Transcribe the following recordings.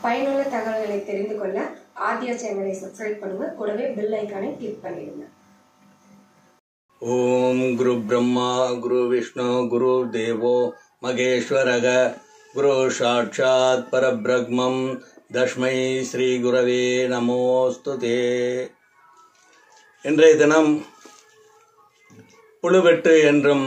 பயனுள்ள தகவல்களை தெரிந்து கொள்ள ஆத்யா சேனலை சப்ஸ்கிரைப் பண்ணுங்க கூடவே பெல் ஐக்கானை கிளிக் பண்ணிடுங்க ஓம் குரு பிரம்மா குரு விஷ்ணு குரு தேவோ மகேஸ்வரக குரு சாட்சாத் பரபிரம்மம் தஸ்மை ஸ்ரீ குரவே நமோஸ்துதே இன்றைய தினம் புழுவெட்டு என்றும்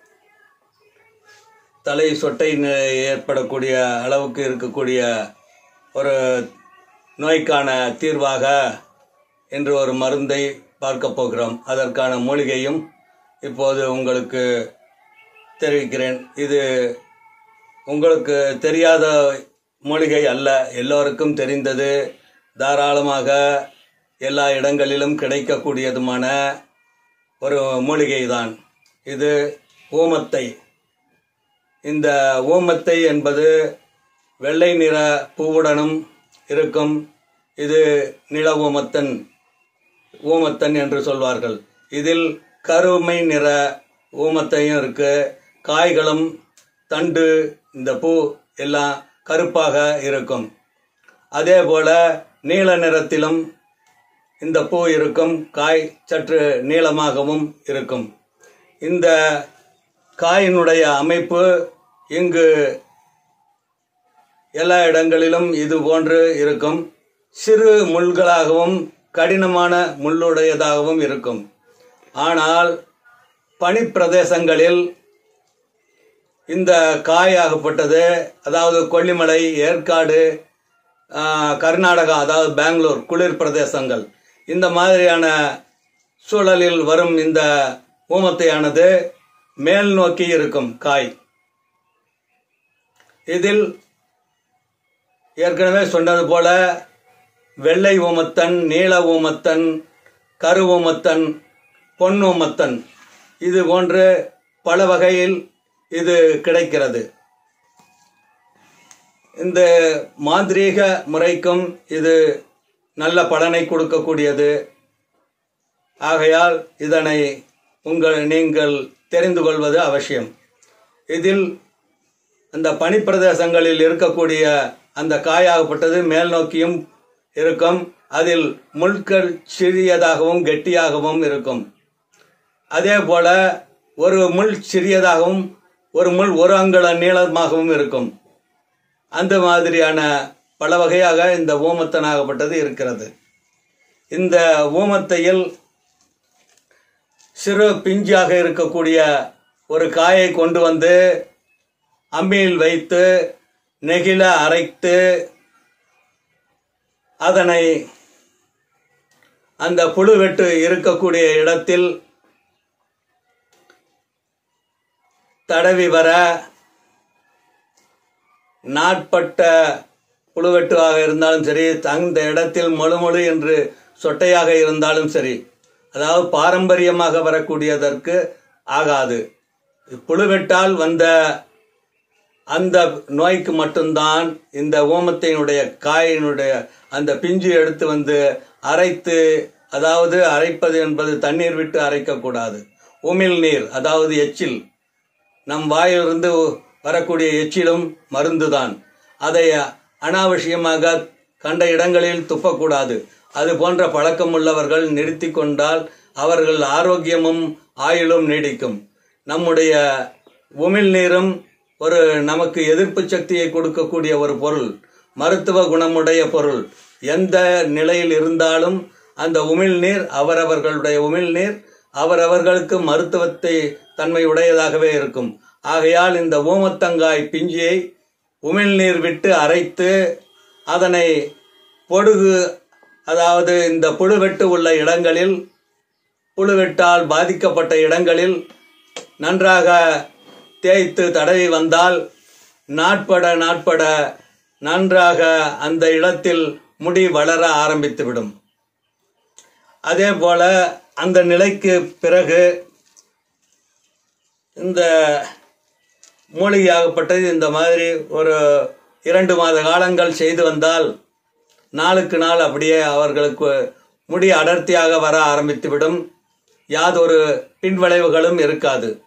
தலை சொட்டை ந- ஏற்படக்கூடிய அளவுக்கு இருக்கக்கூடிய ஒரு நோய்க்கான தீர்வாக இன்று ஒரு மருந்தை பார்க்க போகிறோம் அதற்கான மூலிகையும் இப்போது உங்களுக்கு தெரிவிக்கிறேன் இது உங்களுக்கு தெரியாத மூலிகை அல்ல எல்லோருக்கும் தெரிந்தது தாராளமாக எல்லா இடங்களிலும் கிடைக்கக்கூடியதுமான ஒரு மூலிகை தான் இது ஊமத்தை இந்த ஊமத்தை என்பது வெள்ளை நிற பூவுடனும் இருக்கும் இது நில ஊமத்தன் ஊமத்தன் என்று சொல்வார்கள் இதில் கருமை நிற ஊமத்தையும் இருக்கு காய்களும் தண்டு இந்த பூ எல்லாம் கருப்பாக இருக்கும் அதே போல நீல நிறத்திலும் இந்த பூ இருக்கும் காய் சற்று நீளமாகவும் இருக்கும் இந்த காயினுடைய அமைப்பு இங்கு எல்லா இடங்களிலும் இது போன்று இருக்கும் சிறு முள்களாகவும் கடினமான முள்ளுடையதாகவும் இருக்கும் ஆனால் பனிப்பிரதேசங்களில் இந்த காயாகப்பட்டது அதாவது கொல்லிமலை ஏற்காடு ஆ, கர்நாடகா அதாவது பெங்களூர் குளிர் பிரதேசங்கள் இந்த மாதிரியான சூழலில் வரும் இந்த ஊமத்தையானது மேல் நோக்கி இருக்கும் காய் இதில் ஏற்கனவே சொன்னது போல வெள்ளை ஊமத்தன் நீல ஊமத்தன் கரு ஊமத்தன் பொன் ஊமத்தன் இது போன்று பல வகையில் இது கிடைக்கிறது இந்த மாந்திரீக முறைக்கும் இது நல்ல பலனை கொடுக்கக்கூடியது ஆகையால் இதனை உங்கள் நீங்கள் தெரிந்து கொள்வது அவசியம் இதில் அந்த பனிப்பிரதேசங்களில் இருக்கக்கூடிய அந்த காயாகப்பட்டது மேல் நோக்கியும் இருக்கும் அதில் முள்கள் சிறியதாகவும் கெட்டியாகவும் இருக்கும் அதே போல ஒரு முள் சிறியதாகவும் ஒரு முள் ஒரு அங்குல நீளமாகவும் இருக்கும் அந்த மாதிரியான பல வகையாக இந்த ஊமத்தனாகப்பட்டது இருக்கிறது இந்த ஊமத்தையில் சிறு பிஞ்சாக இருக்கக்கூடிய ஒரு காயை கொண்டு வந்து அம்மியில் வைத்து நெகிழ அரைத்து அதனை அந்த புழுவெட்டு இருக்கக்கூடிய இடத்தில் தடவி வர நாட்பட்ட புழுவெட்டுவாக இருந்தாலும் சரி அந்த இடத்தில் மொழு மொழு என்று சொட்டையாக இருந்தாலும் சரி அதாவது பாரம்பரியமாக வரக்கூடியதற்கு ஆகாது புழுவெட்டால் வந்த அந்த நோய்க்கு மட்டும்தான் இந்த ஓமத்தினுடைய காயினுடைய அந்த பிஞ்சு எடுத்து வந்து அரைத்து அதாவது அரைப்பது என்பது தண்ணீர் விட்டு அரைக்கக்கூடாது உமிழ் நீர் அதாவது எச்சில் நம் வாயிலிருந்து வரக்கூடிய எச்சிலும் மருந்துதான் அதை அனாவசியமாக கண்ட இடங்களில் துப்பக்கூடாது அது போன்ற பழக்கம் உள்ளவர்கள் நிறுத்தி கொண்டால் அவர்கள் ஆரோக்கியமும் ஆயுளும் நீடிக்கும் நம்முடைய உமிழ்நீரும் ஒரு நமக்கு எதிர்ப்பு சக்தியை கொடுக்கக்கூடிய ஒரு பொருள் மருத்துவ குணமுடைய பொருள் எந்த நிலையில் இருந்தாலும் அந்த உமிழ்நீர் அவரவர்களுடைய உமிழ்நீர் அவரவர்களுக்கு மருத்துவத்தை தன்மை உடையதாகவே இருக்கும் ஆகையால் இந்த ஊமத்தங்காய் பிஞ்சியை உமிழ்நீர் விட்டு அரைத்து அதனை பொடுகு அதாவது இந்த புழுவெட்டு உள்ள இடங்களில் புழுவெட்டால் பாதிக்கப்பட்ட இடங்களில் நன்றாக தேய்த்து தடவி வந்தால் நாட்பட நாட்பட நன்றாக அந்த இடத்தில் முடி வளர ஆரம்பித்துவிடும் அதே போல அந்த நிலைக்கு பிறகு இந்த மூலிகையாகப்பட்டது இந்த மாதிரி ஒரு இரண்டு மாத காலங்கள் செய்து வந்தால் நாளுக்கு நாள் அப்படியே அவர்களுக்கு முடி அடர்த்தியாக வர ஆரம்பித்துவிடும் யாதொரு பின்விளைவுகளும் இருக்காது